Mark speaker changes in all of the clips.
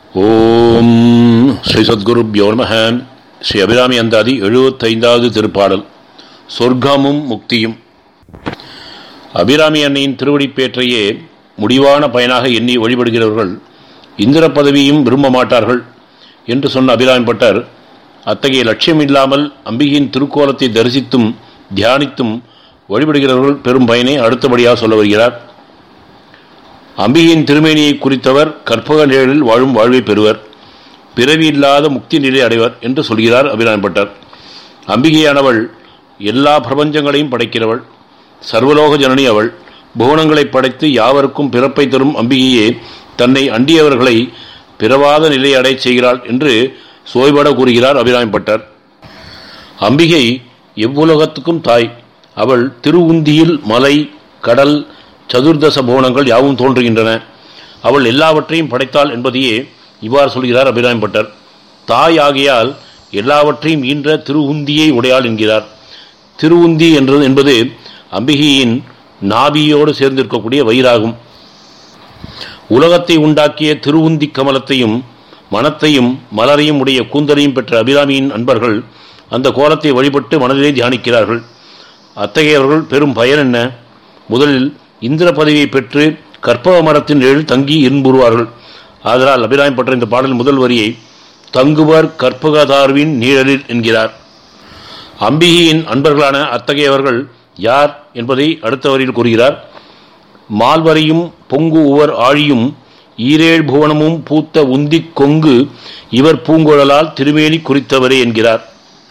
Speaker 1: ஓம் ஸ்ரீ சத்குருப்யோ நம ஸ்ரீ அபிராமி அந்தாதி எழுபத்தைந்தாவது திருப்பாடல் சொர்க்கமும் முக்தியும் அபிராமி அன்னையின் திருவடிப்பேற்றையே முடிவான பயனாக எண்ணி வழிபடுகிறவர்கள் இந்திர பதவியும் விரும்ப மாட்டார்கள் என்று சொன்ன அபிராமி பட்டர் அத்தகைய லட்சியம் இல்லாமல் அம்பிகையின் திருக்கோலத்தை தரிசித்தும் தியானித்தும் வழிபடுகிறவர்கள் பெரும் பயனை அடுத்தபடியாக சொல்ல வருகிறார் அம்பிகையின் திருமேனியை குறித்தவர் கற்பக நிழலில் வாழும் வாழ்வை பெறுவர் பிறவி இல்லாத முக்தி நிலை அடைவர் என்று சொல்கிறார் அபிராம்பட்டர் அம்பிகையானவள் எல்லா பிரபஞ்சங்களையும் படைக்கிறவள் சர்வலோக ஜனனி அவள் புவனங்களை படைத்து யாவருக்கும் பிறப்பை தரும் அம்பிகையே தன்னை அண்டியவர்களை பிறவாத நிலை அடையச் செய்கிறாள் என்று சோய்பட கூறுகிறார் அபிராம்பட்டர் அம்பிகை எவ்வுலகத்துக்கும் தாய் அவள் திருவுந்தியில் மலை கடல் சதுர்தச புவனங்கள் யாவும் தோன்றுகின்றன அவள் எல்லாவற்றையும் படைத்தாள் என்பதையே இவ்வாறு சொல்கிறார் அபிராம்பட்டர் தாய் ஆகையால் எல்லாவற்றையும் ஈன்ற திருவுந்தியை உடையாள் என்கிறார் திருவுந்தி என்றது என்பது அம்பிகையின் நாபியோடு சேர்ந்திருக்கக்கூடிய வயிறாகும் உலகத்தை உண்டாக்கிய திருவுந்தி கமலத்தையும் மனத்தையும் மலரையும் உடைய கூந்தலையும் பெற்ற அபிராமியின் அன்பர்கள் அந்த கோலத்தை வழிபட்டு மனதிலே தியானிக்கிறார்கள் அத்தகையவர்கள் பெரும் பயன் என்ன முதலில் இந்திர பதவியை பெற்று கற்பக மரத்தின் நிழல் தங்கி இன்புறுவார்கள் ஆதலால் அபிராயம் பற்ற இந்த பாடல் முதல் வரியை தங்குவர் கற்பகதார்வின் நீழலில் என்கிறார் அம்பிகையின் அன்பர்களான அத்தகையவர்கள் யார் என்பதை அடுத்த வரியில் கூறுகிறார் மால்வரையும் பொங்கு உவர் ஆழியும் ஈரேழ் புவனமும் பூத்த உந்திக் கொங்கு இவர் பூங்குழலால் திருமேனி குறித்தவரே என்கிறார்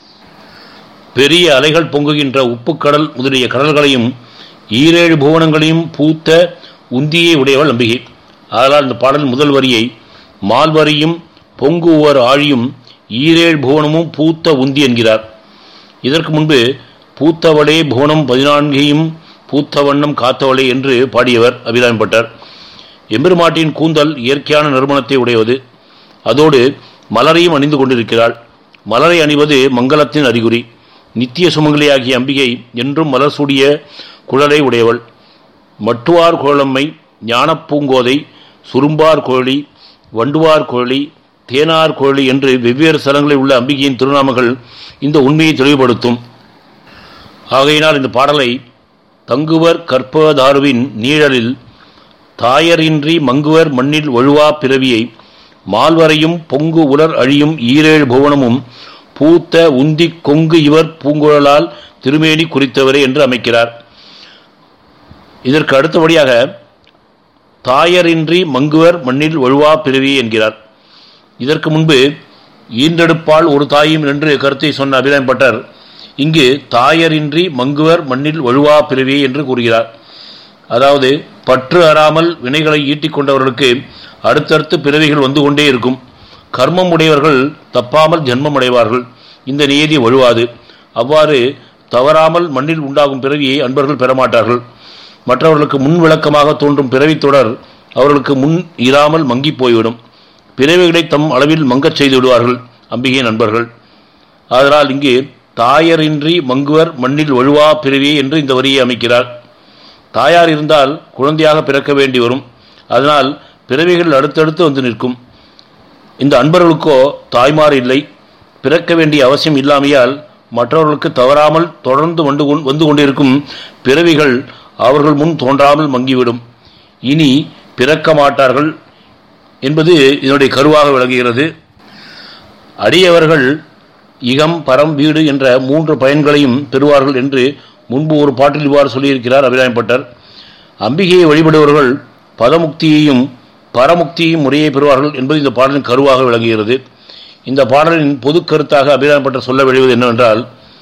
Speaker 1: பெரிய அலைகள் பொங்குகின்ற உப்புக்கடல் முதலிய கடல்களையும் ஈரேழு புவனங்களையும் பூத்த உந்தியை உடையவள் அம்பிகை அதனால் இந்த பாடல் முதல் வரியை மால்வரியும் பொங்குவர் ஆழியும் ஈரேழு புவனமும் பூத்த உந்தி என்கிறார் இதற்கு முன்பு பூத்தவளே புவனம் பதினான்கையும் பூத்த வண்ணம் காத்தவளே என்று பாடியவர் அபிராம்பட்டர் எம்பெருமாட்டின் கூந்தல் இயற்கையான நறுமணத்தை உடையது அதோடு மலரையும் அணிந்து கொண்டிருக்கிறாள் மலரை அணிவது மங்களத்தின் அறிகுறி நித்திய சுமங்கலியாகிய அம்பிகை என்றும் மலர் சூடிய குழலை உடையவள் மட்டுவார் குழலம்மை ஞானப்பூங்கோதை சுரும்பார் கோழி வண்டுவார் கோழி தேனார் கோழி என்று வெவ்வேறு ஸ்தலங்களில் உள்ள அம்பிகையின் திருநாமங்கள் இந்த உண்மையை தெளிவுபடுத்தும் ஆகையினால் இந்த பாடலை தங்குவர் கற்பதாருவின் நீழலில் தாயரின்றி மங்குவர் மண்ணில் வழுவா பிறவியை மால்வரையும் பொங்கு உலர் அழியும் ஈரேழு புவனமும் பூத்த உந்தி கொங்கு இவர் பூங்குழலால் திருமேனி குறித்தவரே என்று அமைக்கிறார் இதற்கு அடுத்தபடியாக தாயரின்றி மங்குவர் மண்ணில் வழுவா பிறவி என்கிறார் இதற்கு முன்பு ஈன்றெடுப்பால் ஒரு தாயும் என்று கருத்தை சொன்ன அபிராம்பட்டர் இங்கு தாயரின்றி மங்குவர் மண்ணில் வழுவா பிறவி என்று கூறுகிறார் அதாவது பற்று அறாமல் வினைகளை ஈட்டிக் கொண்டவர்களுக்கு அடுத்தடுத்து பிறவிகள் வந்து கொண்டே இருக்கும் கர்மம் உடையவர்கள் தப்பாமல் ஜென்மம் அடைவார்கள் இந்த நியதி வழுவாது அவ்வாறு தவறாமல் மண்ணில் உண்டாகும் பிறவியை அன்பர்கள் பெறமாட்டார்கள் மற்றவர்களுக்கு முன் விளக்கமாக தோன்றும் பிறவி தொடர் அவர்களுக்கு முன் இராமல் மங்கி போய்விடும் பிறவிகளை தம் அளவில் மங்கச் செய்து விடுவார்கள் அம்பிகை நண்பர்கள் அதனால் இங்கு தாயரின்றி மங்குவர் மண்ணில் வழுவா பிறவி என்று இந்த வரியை அமைக்கிறார் தாயார் இருந்தால் குழந்தையாக பிறக்க வேண்டி வரும் அதனால் பிறவிகள் அடுத்தடுத்து வந்து நிற்கும் இந்த அன்பர்களுக்கோ தாய்மார் இல்லை பிறக்க வேண்டிய அவசியம் இல்லாமையால் மற்றவர்களுக்கு தவறாமல் தொடர்ந்து வந்து வந்து கொண்டிருக்கும் பிறவிகள் அவர்கள் முன் தோன்றாமல் மங்கிவிடும் இனி பிறக்க மாட்டார்கள் என்பது இதனுடைய கருவாக விளங்குகிறது அடியவர்கள் இகம் பரம் வீடு என்ற மூன்று பயன்களையும் பெறுவார்கள் என்று முன்பு ஒரு பாட்டில் இவ்வாறு சொல்லியிருக்கிறார் அபிராயப்பட்டர் அம்பிகையை வழிபடுபவர்கள் பதமுக்தியையும் பரமுக்தியையும் முறையை பெறுவார்கள் என்பது இந்த பாடலின் கருவாக விளங்குகிறது இந்த பாடலின் பொது கருத்தாக அபிராயப்பட்டர் சொல்ல விளைவது என்னவென்றால்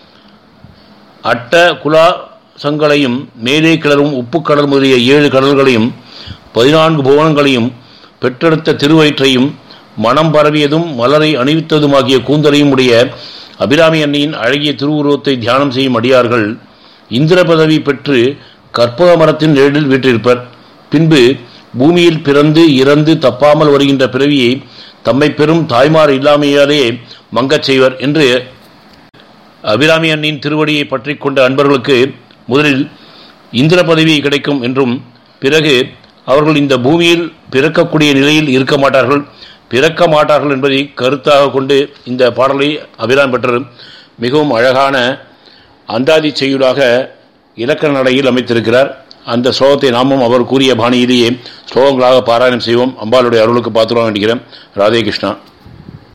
Speaker 1: அட்ட குலா சங்களையும் மேலே கிளறும் உப்பு கடல் முதலிய ஏழு கடல்களையும் பதினான்கு புவனங்களையும் பெற்றெடுத்த திருவயிற்றையும் மனம் பரவியதும் மலரை அணிவித்ததுமாகிய கூந்தலையும் உடைய அபிராமி அன்னையின் அழகிய திருவுருவத்தை தியானம் செய்யும் அடியார்கள் இந்திர பதவி பெற்று கற்பக மரத்தின் நிழலில் வீற்றிருப்பர் பின்பு பூமியில் பிறந்து இறந்து தப்பாமல் வருகின்ற பிறவியை தம்மை பெரும் தாய்மார் இல்லாமையாலே மங்கச் செய்வர் என்று அபிராமி அண்ணின் திருவடியை பற்றி கொண்ட அன்பர்களுக்கு முதலில் இந்திர பதவி கிடைக்கும் என்றும் பிறகு அவர்கள் இந்த பூமியில் பிறக்கக்கூடிய நிலையில் இருக்க மாட்டார்கள் பிறக்க மாட்டார்கள் என்பதை கருத்தாக கொண்டு இந்த பாடலை அபிராம் பெற்றர் மிகவும் அழகான அந்தாதி செய்யுளாக இலக்கண நடையில் அமைத்திருக்கிறார் அந்த ஸ்லோகத்தை நாமும் அவர் கூறிய பாணியிலேயே ஸ்லோகங்களாக பாராயணம் செய்வோம் அம்பாளுடைய அருளுக்கு பாத்திரம் வேண்டுகிறேன் ராதே கிருஷ்ணா